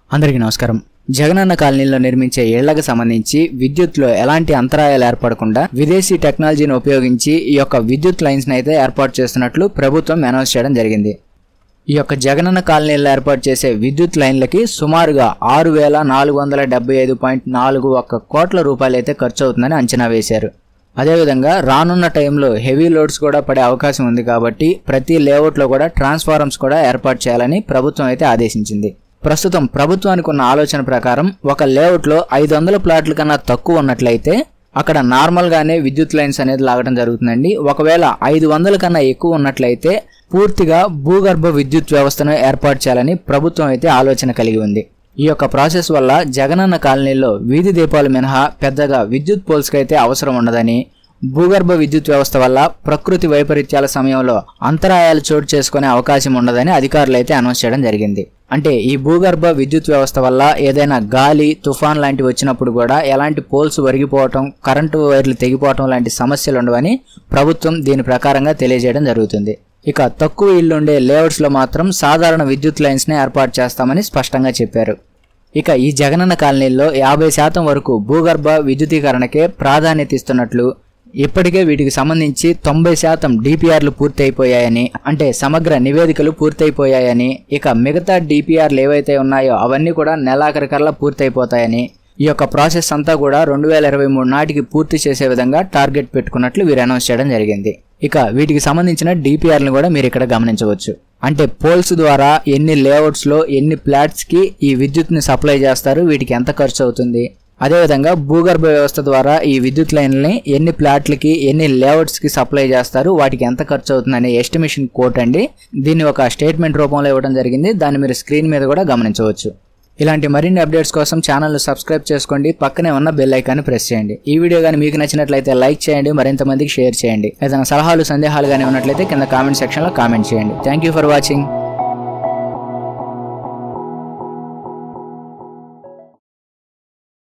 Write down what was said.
అందరికీ నమస్కారం జగనన్న కాలనీలో నిర్మించే ఇళ్లకు సంబంధించి విద్యుత్లో ఎలాంటి అంతరాయాలు ఏర్పడకుండా విదేశీ టెక్నాలజీని ఉపయోగించి ఈ యొక్క విద్యుత్ లైన్స్ అయితే ఏర్పాటు చేస్తున్నట్లు ప్రభుత్వం అనౌన్స్ చేయడం జరిగింది ఈ యొక్క జగనన్న కాలనీలో ఏర్పాటు చేసే విద్యుత్ లైన్లకి సుమారుగా ఆరు వేల నాలుగు వందల డెబ్బై ఐదు పాయింట్ నాలుగు ఒక్క కోట్ల రూపాయలు అయితే ఖర్చు అవుతుందని అంచనా వేశారు అదేవిధంగా రానున్న టైంలో హెవీ లోడ్స్ కూడా పడే అవకాశం ఉంది కాబట్టి ప్రతి లేఅవుట్లో కూడా ట్రాన్స్ఫార్మర్స్ కూడా ఏర్పాటు చేయాలని ప్రభుత్వం అయితే ఆదేశించింది ప్రస్తుతం ప్రభుత్వానికి ఉన్న ఆలోచన ప్రకారం ఒక లేఅవుట్లో ఐదు వందల ప్లాట్ల కన్నా తక్కువ ఉన్నట్లయితే అక్కడ నార్మల్గానే విద్యుత్ లైన్స్ అనేది లాగడం జరుగుతుందండి ఒకవేళ ఐదు వందల కన్నా ఎక్కువ ఉన్నట్లయితే పూర్తిగా భూగర్భ విద్యుత్ వ్యవస్థను ఏర్పాటు చేయాలని ప్రభుత్వం అయితే ఆలోచన కలిగి ఉంది ఈ యొక్క ప్రాసెస్ వల్ల జగనన్న కాలనీలో వీధి దీపాలు మినహా పెద్దగా విద్యుత్ పోల్స్కి అయితే అవసరం ఉండదని భూగర్భ విద్యుత్ వ్యవస్థ వల్ల ప్రకృతి వైపరీత్యాల సమయంలో అంతరాయాలు చోటు చేసుకునే అవకాశం ఉండదని అధికారులు అయితే అనౌన్స్ చేయడం జరిగింది అంటే ఈ భూగర్భ విద్యుత్ వ్యవస్థ వల్ల ఏదైనా గాలి తుఫాన్ లాంటివి వచ్చినప్పుడు కూడా ఎలాంటి పోల్స్ వరిగిపోవటం కరెంటు వైర్లు తెగిపోవటం లాంటి సమస్యలు ఉండవని ప్రభుత్వం దీని ప్రకారంగా తెలియజేయడం జరుగుతుంది ఇక తక్కువ ఇల్లుండే లేఅవుట్స్లో మాత్రం సాధారణ విద్యుత్ లైన్స్ని ఏర్పాటు చేస్తామని స్పష్టంగా చెప్పారు ఇక ఈ జగనన్న కాలనీల్లో యాభై శాతం వరకు భూగర్భ విద్యుతీకరణకే ప్రాధాన్యత ఇస్తున్నట్లు ఇప్పటికే వీటికి సంబంధించి తొంభై శాతం డిపిఆర్లు పూర్తయిపోయాయని అంటే సమగ్ర నివేదికలు పూర్తయిపోయాయని ఇక మిగతా డిపిఆర్లు ఏవైతే ఉన్నాయో అవన్నీ కూడా నెలాఖరికల్లా పూర్తయిపోతాయని ఈ యొక్క ప్రాసెస్ అంతా కూడా రెండు వేల ఇరవై మూడు నాటికి పూర్తి చేసే విధంగా టార్గెట్ పెట్టుకున్నట్లు వీరు అనౌన్స్ చేయడం జరిగింది ఇక వీటికి సంబంధించిన డిపిఆర్లను కూడా మీరు ఇక్కడ గమనించవచ్చు అంటే పోల్స్ ద్వారా ఎన్ని లేఅవుట్స్లో ఎన్ని ఫ్లాట్స్కి ఈ విద్యుత్ని సప్లై చేస్తారు వీటికి ఎంత ఖర్చు అవుతుంది అదేవిధంగా భూగర్భ వ్యవస్థ ద్వారా ఈ విద్యుత్ లైన్లని ఎన్ని ప్లాట్లకి ఎన్ని లేఅవుట్స్కి సప్లై చేస్తారు వాటికి ఎంత ఖర్చు అవుతుందనే ఎస్టిమేషన్ కోట్ అండి దీన్ని ఒక స్టేట్మెంట్ రూపంలో ఇవ్వడం జరిగింది దాన్ని మీరు స్క్రీన్ మీద కూడా గమనించవచ్చు ఇలాంటి మరిన్ని అప్డేట్స్ కోసం ఛానల్ను సబ్స్క్రైబ్ చేసుకోండి పక్కనే ఉన్న బెల్ ఐకాన్ని ప్రెస్ చేయండి ఈ వీడియో కానీ మీకు నచ్చినట్లయితే లైక్ చేయండి మరింత మందికి షేర్ చేయండి ఏదైనా సలహాలు సందేహాలు కానీ ఉన్నట్లయితే కింద కామెంట్ సెక్షన్లో కామెంట్ చేయండి థ్యాంక్ యూ ఫర్ వాచింగ్